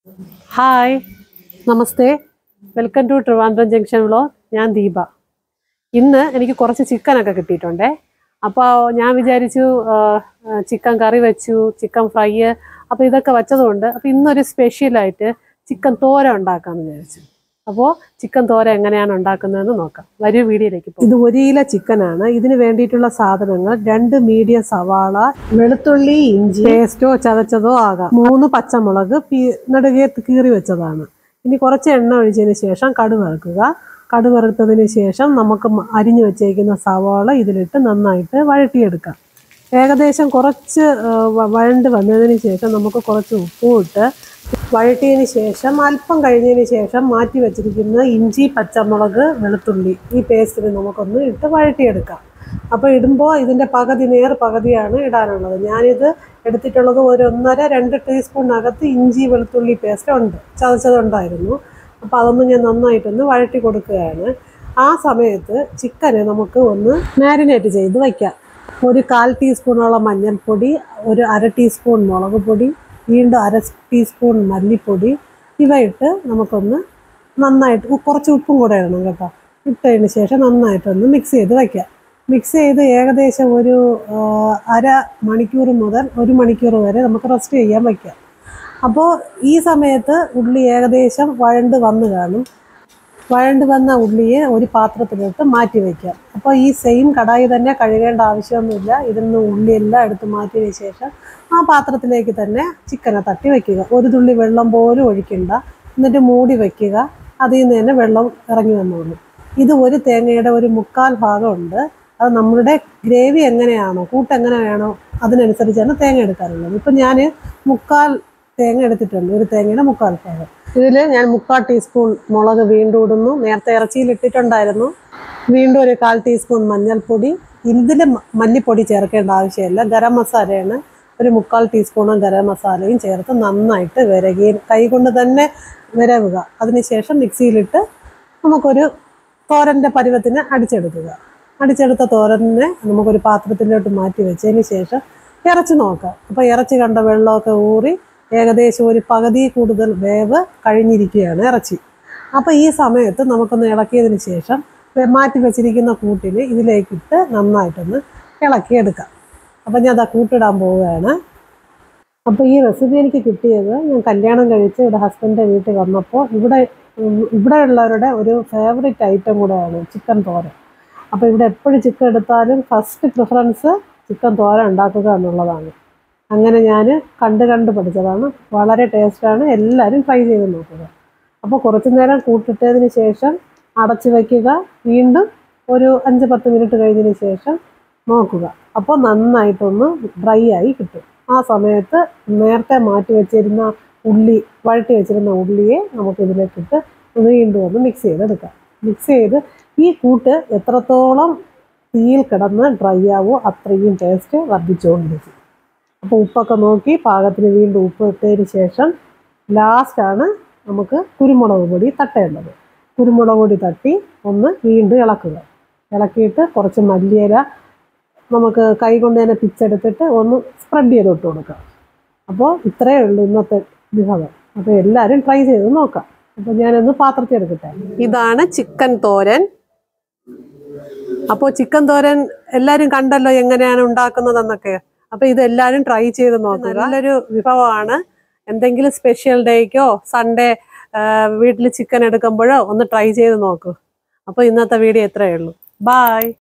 hi namaste welcome to Trivandrum junction vlog ഞാൻ ദീപ ഇന്ന് എനിക്ക് കുറച്ച് ചിക്കനൊക്കെ കിട്ടിയിട്ടുണ്ടേ അപ്പോൾ ഞാൻ വിചാരിച്ചു ചിക്കൻ കറി വെച്ചു ചിക്കൻ ഫ്രൈ അപ്പോൾ ഇതൊക്കെ വെച്ചതുകൊണ്ട് അപ്പോൾ ഇന്നൊരു സ്പെഷ്യലായിട്ട് ചിക്കൻ തോര ഉണ്ടാക്കാമെന്ന് വിചാരിച്ചു അപ്പോൾ ചിക്കൻ തോര എങ്ങനെയാണ് ഉണ്ടാക്കുന്നതെന്ന് നോക്കാം വരൂ വീഡിയോയിലേക്ക് ഇത് ഒരു കിലോ ചിക്കനാണ് ഇതിന് വേണ്ടിയിട്ടുള്ള സാധനങ്ങൾ രണ്ട് മീഡിയം സവാള വെളുത്തുള്ളി ഇഞ്ചി പേസ്റ്റോ ചതച്ചതോ ആകാം മൂന്ന് പച്ചമുളക് പീ- നെടുകെ കീറി വെച്ചതാണ് ഇനി കുറച്ച് എണ്ണ ഒഴിച്ചതിന് ശേഷം കടുക് വറുക്കുക കടുക് വറുത്തതിന് ശേഷം നമുക്ക് മ- അരിഞ്ഞു വെച്ചേക്കുന്ന സവാള ഇതിലിട്ട് നന്നായിട്ട് വഴട്ടിയെടുക്കാം ഏകദേശം കുറച്ച് ആ, വ- വഴണ്ട് വന്നതിന് ശേഷം നമുക്ക് കുറച്ച് ഉപ്പും ഇട്ട് വഴട്ടിയതിന് ശേഷം അല്പം കഴിഞ്ഞതിന് ശേഷം മാറ്റി വെച്ചിരിക്കുന്ന ഇഞ്ചി പച്ചമുളക് വെളുത്തുള്ളി ഈ പേസ്റ്റിന് നമുക്കൊന്ന് ഇട്ട് വഴട്ടിയെടുക്കാം അപ്പോൾ ഇടുമ്പോൾ ഇതിൻ്റെ പകുതി നേർ പകുതിയാണ് ഇടാനുള്ളത് ഞാനിത് എടുത്തിട്ടുള്ളത് ഒരു ഒന്നര രണ്ട് ടീസ്പൂണിനകത്ത് ഇഞ്ചി വെളുത്തുള്ളി പേസ്റ്റ് ഉണ്ട് ചതച്ചതുണ്ടായിരുന്നു അപ്പോൾ അതൊന്ന് ഞാൻ നന്നായിട്ടൊന്ന് വഴട്ടി കൊടുക്കുകയാണ് ആ സമയത്ത് ചിക്കനെ നമുക്ക് ഒന്ന് മാരിനേറ്റ് ചെയ്ത് വയ്ക്കാം ഒരു കാൽ ടീസ്പൂണോളം മഞ്ഞൾപ്പൊടി ഒരു അര ടീസ്പൂൺ മുളക് പൊടി വീണ്ടും അര ടീസ്പൂൺ മല്ലിപ്പൊടി ഇവ ഇട്ട് നമുക്കൊന്ന് നന്നായിട്ട് ഉ- കുറച്ച് ഉപ്പും കൂടെ ഇടണം കേട്ടോ ഇട്ടതിന് ശേഷം നന്നായിട്ടൊന്ന് മിക്സ് ചെയ്ത് വയ്ക്കാം മിക്സ് ചെയ്ത് ഏകദേശം ഒരു ആ, അര മണിക്കൂർ മുതൽ ഒരു മണിക്കൂർ വരെ നമുക്ക് റെസ്റ്റ് ചെയ്യാൻ വയ്ക്കാം അപ്പോൾ ഈ സമയത്ത് ഉള്ളി ഏകദേശം വഴണ്ട് വന്ന് കാണും വഴണ്ട് വന്ന ഉള്ളിയെ ഒരു പാത്രത്തിലിട്ട് മാറ്റി വയ്ക്കാം അപ്പോൾ ഈ സെയിം കടായി തന്നെ കഴുകേണ്ട ആവശ്യമൊന്നുമില്ല ഇതിൽ നിന്ന് ഉള്ളിയെല്ലാം എടുത്ത് മാറ്റിയതിന് ശേഷം ആ പാത്രത്തിലേക്ക് തന്നെ ചിക്കനെ തട്ടി വയ്ക്കുക ഒരു തുള്ളി വെള്ളം പോലും ഒഴിക്കണ്ട എന്നിട്ട് മൂടി വയ്ക്കുക അതിൽ നിന്ന് തന്നെ വെള്ളം ഇറങ്ങി വന്നോളൂ ഇത് ഒരു തേങ്ങയുടെ ഒരു മുക്കാൽ ഭാഗമുണ്ട് അത് നമ്മളുടെ ഗ്രേവി എങ്ങനെയാണോ കൂട്ട് എങ്ങനെയാണോ അതിനനുസരിച്ചാണ് തേങ്ങ എടുക്കാറുള്ളത് ഇപ്പം ഞാൻ മുക്കാൽ തേങ്ങ എടുത്തിട്ടുണ്ട് ഒരു തേങ്ങയുടെ മുക്കാൽ ഭാഗം ഇതിൽ ഞാൻ മുക്കാൽ ടീസ്പൂൺ മുളക് വീണ്ടും ഇടുന്നു നേരത്തെ ഇറച്ചിയിൽ ഇട്ടിട്ടുണ്ടായിരുന്നു വീണ്ടും ഒരു കാൽ ടീസ്പൂൺ മഞ്ഞൾപ്പൊടി ഇതിൽ മല്ലിപ്പൊടി ചേർക്കേണ്ട ആവശ്യമില്ല ഗരം മസാലയാണ് ഒരു മുക്കാൽ ടീസ്പൂണും ഗരം മസാലയും ചേർത്ത് നന്നായിട്ട് വിരകി കൈ കൊണ്ട് തന്നെ വിരവുക അതിനുശേഷം മിക്സിയിലിട്ട് നമുക്കൊരു തോരൻ്റെ പരുവത്തിന് അടിച്ചെടുക്കുക അടിച്ചെടുത്ത തോരനെ നമുക്കൊരു പാത്രത്തിലോട്ട് മാറ്റി വെച്ചതിന് ശേഷം ഇറച്ചി നോക്കാം അപ്പോൾ ഇറച്ചി കണ്ട വെള്ളമൊക്കെ ഊറി ഏകദേശം ഒരു പകുതി കൂടുതൽ വേവ് കഴിഞ്ഞിരിക്കുകയാണ് ഇറച്ചി അപ്പോൾ ഈ സമയത്ത് നമുക്കൊന്ന് ഇളക്കിയതിന് ശേഷം വെ- മാറ്റി വെച്ചിരിക്കുന്ന കൂട്ടിന് ഇതിലേക്കിട്ട് നന്നായിട്ടൊന്ന് ഇളക്കിയെടുക്കാം അപ്പം ഞാൻ അതാ കൂട്ടിടാൻ പോവുകയാണ് അപ്പോൾ ഈ റെസിപ്പി എനിക്ക് കിട്ടിയത് ഞാൻ കല്യാണം കഴിച്ച് ഇവിടെ ഹസ്ബൻഡിൻ്റെ വീട്ടിൽ വന്നപ്പോൾ ഇവിടെ ഉം, ഇവിടെ ഉള്ളവരുടെ ഒരു ഫേവറേറ്റ് ഐറ്റം കൂടെയാണ് ചിക്കൻ തോരൻ അപ്പോൾ ഇവിടെ എപ്പോഴും ചിക്കൻ എടുത്താലും ഫസ്റ്റ് പ്രിഫറൻസ് ചിക്കൻ തോരൻ ഉണ്ടാക്കുക എന്നുള്ളതാണ് അങ്ങനെ ഞാൻ കണ്ട് കണ്ട് പഠിച്ചതാണ് വളരെ ടേസ്റ്റാണ് എല്ലാവരും ട്രൈ ചെയ്ത് നോക്കുക അപ്പോൾ കുറച്ച് നേരം കൂട്ടിട്ടതിന് ശേഷം അടച്ചു വയ്ക്കുക വീണ്ടും ഒരു അഞ്ച് പത്ത് മിനിറ്റ് കഴിഞ്ഞതിന് ശേഷം നോക്കുക അപ്പോൾ നന്നായിട്ടൊന്ന് ഡ്രൈ ആയി കിട്ടും ആ സമയത്ത് നേരത്തെ മാറ്റി വെച്ചിരുന്ന ഉള്ളി വഴട്ടി വെച്ചിരുന്ന ഉള്ളിയെ നമുക്ക് ഇതിലേക്കിട്ട് വീണ്ടും ഒന്ന് മിക്സ് ചെയ്തെടുക്കാം മിക്സ് ചെയ്ത് ഈ കൂട്ട് എത്രത്തോളം തീയിൽ കിടന്ന് ഡ്രൈ ആവോ അത്രയും ടേസ്റ്റ് വർദ്ധിച്ചുകൊണ്ടിരിക്കും അപ്പോൾ ഉപ്പൊക്കെ നോക്കി പാകത്തിന് വീണ്ടും ഉപ്പ് ഇട്ടതിന് ശേഷം ലാസ്റ്റാണ് നമുക്ക് കുരുമുളക് പൊടി തട്ടേണ്ടത് കുരുമുളക് പൊടി തട്ടി ഒന്ന് വീണ്ടും ഇളക്കുക ഇളക്കിയിട്ട് കുറച്ച് മല്ലിയില നമുക്ക് കൈ കൊണ്ട് തന്നെ പിച്ചെടുത്തിട്ട് ഒന്ന് സ്പ്രെഡ് ചെയ്ത് ഇട്ട് കൊടുക്കാം അപ്പോൾ ഇത്രയേ ഉള്ളൂ ഇന്നത്തെ വിഭവം അപ്പോൾ എല്ലാവരും ട്രൈ ചെയ്ത് നോക്കാം അപ്പോൾ ഞാനൊന്ന് പാത്രത്തിൽ എടുക്കട്ടെ ഇതാണ് ചിക്കൻ തോരൻ അപ്പോൾ ചിക്കൻ തോരൻ എല്ലാവരും കണ്ടല്ലോ എങ്ങനെയാണ് ഉണ്ടാക്കുന്നതെന്നൊക്കെ അപ്പോൾ ഇത് എല്ലാവരും ട്രൈ ചെയ്ത് നോക്കുക നല്ലൊരു വിഭവമാണ് എന്തെങ്കിലും സ്പെഷ്യൽ ഡേക്കോ സൺഡേ വീട്ടിൽ ചിക്കൻ എടുക്കുമ്പോഴോ ഒന്ന് ട്രൈ ചെയ്ത് നോക്കൂ അപ്പോൾ ഇന്നത്തെ വീഡിയോ എത്രയേ ഉള്ളൂ ബായ്